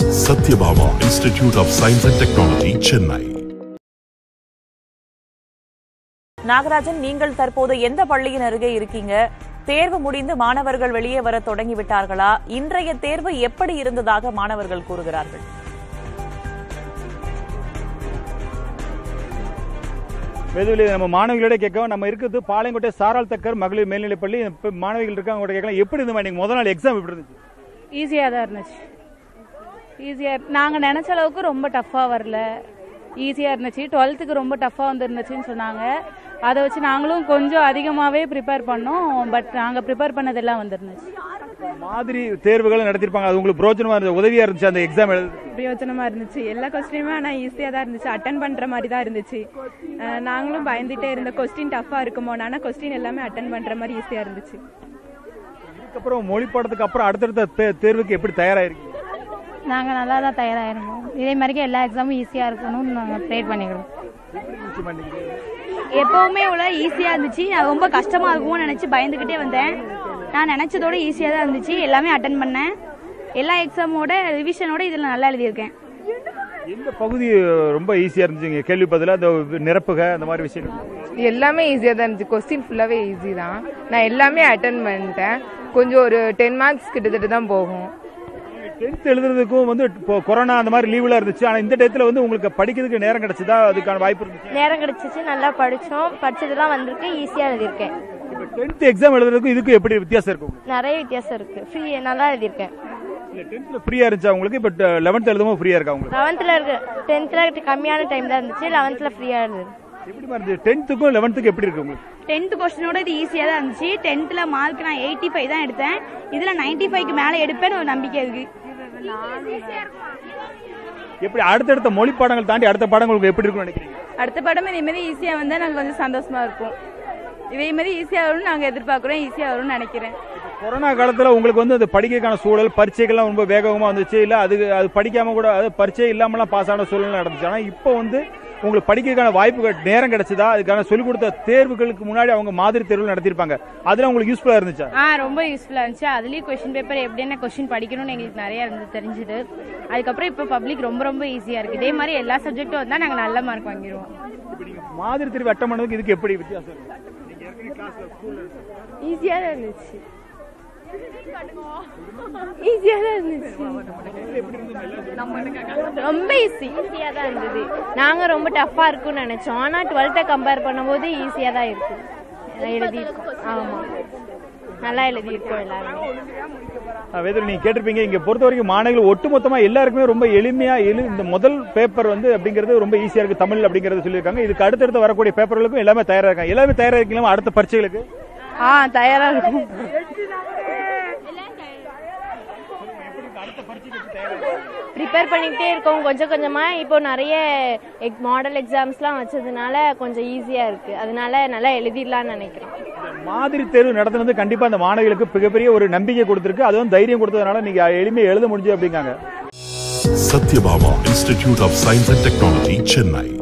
Satyabama Institute of Science and Technology, Chennai. Nagarajan நீங்கள் தற்போது எந்த பள்ளியின் அருகே இருக்கீங்க தேர்வு முடிந்து மாணவர்கள் வெளியே வர தொடங்கி விட்டார்களா இன்றைய தேர்வு எப்படி இருந்ததாக மாணவர்கள் கூறுகிறார்கள் வெதுவெளி நம்ம மாணவிகளோட கேட்கவும் நம்ம இருக்கிறது பாளையங்கோட்டை சாரால் தக்கர் மகளிர் மேல்நிலைப்பள்ளி இப்போ மாணவிகள் இருக்காங்க கூட கேட்கலாம் எப்படி இருந்தது இன்னைக்கு முதல் நாள் எக்ஸாம் எப்படி இருந்துச்சு ஈஸியாக தான் இருந்துச்சு ஈஸியாக நாங்கள் நினச்ச அளவுக்கு ரொம்ப டஃப்பாக வரல ஈஸியாக இருந்துச்சு டுவெல்த்துக்கு ரொம்ப டஃப்பாக வந்துருந்துச்சுன்னு சொன்னாங்க அதை வச்சு நாங்களும் கொஞ்சம் அதிகமாகவே ப்ரிப்பேர் பண்ணோம் பட் நாங்கள் ப்ரிப்பேர் பண்ணதெல்லாம் வந்துருந்துச்சு மாதிரி தேர்வுகள் நடத்திருப்பாங்க அது உங்களுக்கு பிரோஜனமா இருந்துச்சு உதவியா இருந்துச்சு அந்த எக்ஸாம் எழுது பிரயோஜனமா இருந்துச்சு எல்லா கொஸ்டினுமே ஆனால் ஈஸியாக தான் இருந்துச்சு அட்டன் பண்ற மாதிரி தான் இருந்துச்சு அஹ் நாங்களும் பயந்துட்டே இருந்த கொஸ்டின் டஃபா இருக்குமோ ஆனால் கொஸ்டின் எல்லாமே அட்டன் பண்ற மாதிரி ஈஸியாக இருந்துச்சு அதுக்கப்புறம் மொழி பாடத்துக்கு அப்புறம் அடுத்தடுத்த தே- தேர்வுக்கு எப்படி தயாராயிருக்கீங்க நாங்கள் நல்லா தான் தயாராகிருந்தோம் இதே மாதிரிக்கு எல்லா எக்ஸாமும் ஈஸியாக இருக்கணும்னு நாங்கள் ப்ரே பண்ணிக்கிறோம் எப்பவுமே உள்ள ஈஸியா இருந்துச்சு நான் ரொம்ப கஷ்டமா இருக்கும்னு நினைச்சு பயந்துகிட்டே வந்தேன் நான் நினைச்சதோட ஈஸியா தான் இருந்துச்சு எல்லாமே அட்டன் பண்ணேன் எல்லா எக்ஸாமோட ரிவிஷனோட இதுல நல்லா எழுதியிருக்கேன் எந்த பகுதி ரொம்ப ஈஸியா இருந்துச்சுங்க கேள்வி பதிலா அந்த நிரப்புக அந்த மாதிரி விஷயம் எல்லாமே ஈஸியாக தான் இருந்துச்சு கொஸ்டின் ஃபுல்லாகவே ஈஸி தான் நான் எல்லாமே அட்டன் பண்ணிட்டேன் கொஞ்சம் ஒரு டென் மார்க்ஸ் கிட்டத்தட்ட தான் போகும் டென்த் எழுதுறதுக்கும் வந்து இப்போ கொரோனா அந்த மாதிரி லீவ்ல இருந்துச்சு ஆனா இந்த டயத்துல வந்து உங்களுக்கு படிக்கிறதுக்கு நேரம் கிடைச்சதா அதுக்கான வாய்ப்பு இருந்துச்சு நேரம் கிடைச்சிச்சு நல்லா படிச்சோம் படிச்சதெல்லாம் வந்திருக்கு ஈஸியா எழுதியிருக்கேன் இப்போ டென்த் எக்ஸாம் எழுதுறதுக்கும் இதுக்கும் எப்படி வித்தியாசம் இருக்கும் நிறைய வித்தியாசம் இருக்கு ஃப்ரீ நல்லா எழுதியிருக்கேன் இல்ல டென்த்ல ஃப்ரீயா இருந்துச்சா உங்களுக்கு இப்போ லெவன்த் எழுதும்போது ஃப்ரீயா இருக்கா உங்களுக்கு லெவன்த்ல இருக்கு டென்த்ல கம்மியான டைம் தான் இருந்துச்சு லெவன்த்ல ஃப்ரீயா இருந்தது எப்படி இருந்துச்சு டென்த்துக்கும் லெவன்த்துக்கு எப்படி இருக்கு உங்களுக்கு டென்த் கொஸ்டினோட இது ஈஸியா தான் இருந்துச்சு டென்த்ல மார்க் நான் எயிட்டி ஃபைவ் தான் எடுத்தேன் இதுல நைன்டி ஃபைவ்க்கு மேல எடுப்பேன்னு ஒரு நம்பிக்கை இருக்கு எப்படி அடுத்தடுத்த மொழி பாடங்கள் தாண்டி அடுத்த பாடங்கள் உங்களுக்கு எப்படி இருக்கும்னு நினைக்கிறீங்க அடுத்த படம் இதே மாதிரி ஈஸியாக வந்தால் நாங்கள் கொஞ்சம் சந்தோஷமா இருப்போம் இதே மாதிரி ஈஸியாக வரும்னு நாங்கள் எதிர்பார்க்குறோம் ஈஸியாக வரும்னு நினைக்கிறேன் கொரோனா காலத்துல உங்களுக்கு வந்து அது படிக்கிறதுக்கான சூழல் பரீட்சைகள்லாம் ரொம்ப வேகமா வந்துச்சு இல்ல அது அது படிக்காம கூட அது பரீட்சை இல்லாமலாம் பாஸ் ஆன சூழ்நிலை நடந்துச்சு ஆனா இப்போ வந்து உங்களுக்கு படிக்கிறதுக்கான வாய்ப்புகள் நேரம் கிடைச்சதா அதுக்கான சொல்லிக் கொடுத்த தேர்வுகளுக்கு முன்னாடி அவங்க மாதிரி தேர்வு நடத்திருப்பாங்க அதுல உங்களுக்கு யூஸ்ஃபுல்லா இருந்துச்சா ஆ ரொம்ப யூஸ்ஃபுல்லாக இருந்துச்சு அதுலேயும் கொஷின் பேப்பர் எப்படின்னு கொஷின் படிக்கணும்னு எங்களுக்கு நிறைய இருந்து தெரிஞ்சுது அதுக்கப்புறம் இப்போ பப்ளிக் ரொம்ப ரொம்ப ஈஸியாக இருக்குது இதே மாதிரி எல்லா சப்ஜெக்ட்டும் வந்தால் நாங்கள் நல்ல மார்க் வாங்கிடுவோம் இப்ப நீங்க மாதிரி தேர்வு அட்டம் பண்ணதுக்கு இதுக்கு எப்படி வித்தியாசம் இருக்கு நீங்க ஏற்கனவே கிளாஸ்ல ஸ்கூல்ல ஈஸியாக தான் இருந்துச்சு ஈஸியாக தான் இருந்துச்சு ரொம்ப ஈஸி ஈஸியா தான் இருந்தது நாங்க ரொம்ப டஃப்பா இருக்கும்னு நினைச்சோம் ஆனா டுவெல்த்தை கம்பேர் பண்ணும்போது ஈஸியா தான் இருக்கு எழுதியிருக்கோம் ஆமா நல்லா எழுதியிருக்கோம் எல்லாருமே வேதில் நீங்க கேட்டிருப்பீங்க இங்க பொறுத்த வரைக்கும் மாணவர்கள் ஒட்டுமொத்தமா எல்லாருக்குமே ரொம்ப எளிமையா எழு இந்த முதல் பேப்பர் வந்து அப்படிங்கிறது ரொம்ப ஈஸியா இருக்கு தமிழ் அப்படிங்கறது சொல்லியிருக்காங்க இதுக்கு அடுத்தடுத்து வரக்கூடிய பேப்பர்களுக்கும் எல்லாமே தயாரா இருக்காங்க எல்லாமே தயாரா இருக்கீங்களா அடுத்த பரீட்சைகளுக்கு ஆ தயாராக இருக்கும் ப்ரிப்பேர் பண்ணிக்கிட்டே இருக்கோம் கொஞ்சம் கொஞ்சமா இப்போ நிறைய மாடல் எக்ஸாம்ஸ்லாம் வச்சதுனால கொஞ்சம் ஈஸியா இருக்கு அதனால நல்லா எழுதிடலாம்னு நினைக்கிறேன் மாதிரி தேர்வு நடத்துனது கண்டிப்பா அந்த மாணவிகளுக்கு மிகப்பெரிய ஒரு நம்பிக்கை கொடுத்திருக்கு அதுவும் தைரியம் கொடுத்ததுனால நீங்க எளிமையா எழுத முடிஞ்சு அப்படிங்காங்க Satyabama Institute of Science and Technology, Chennai.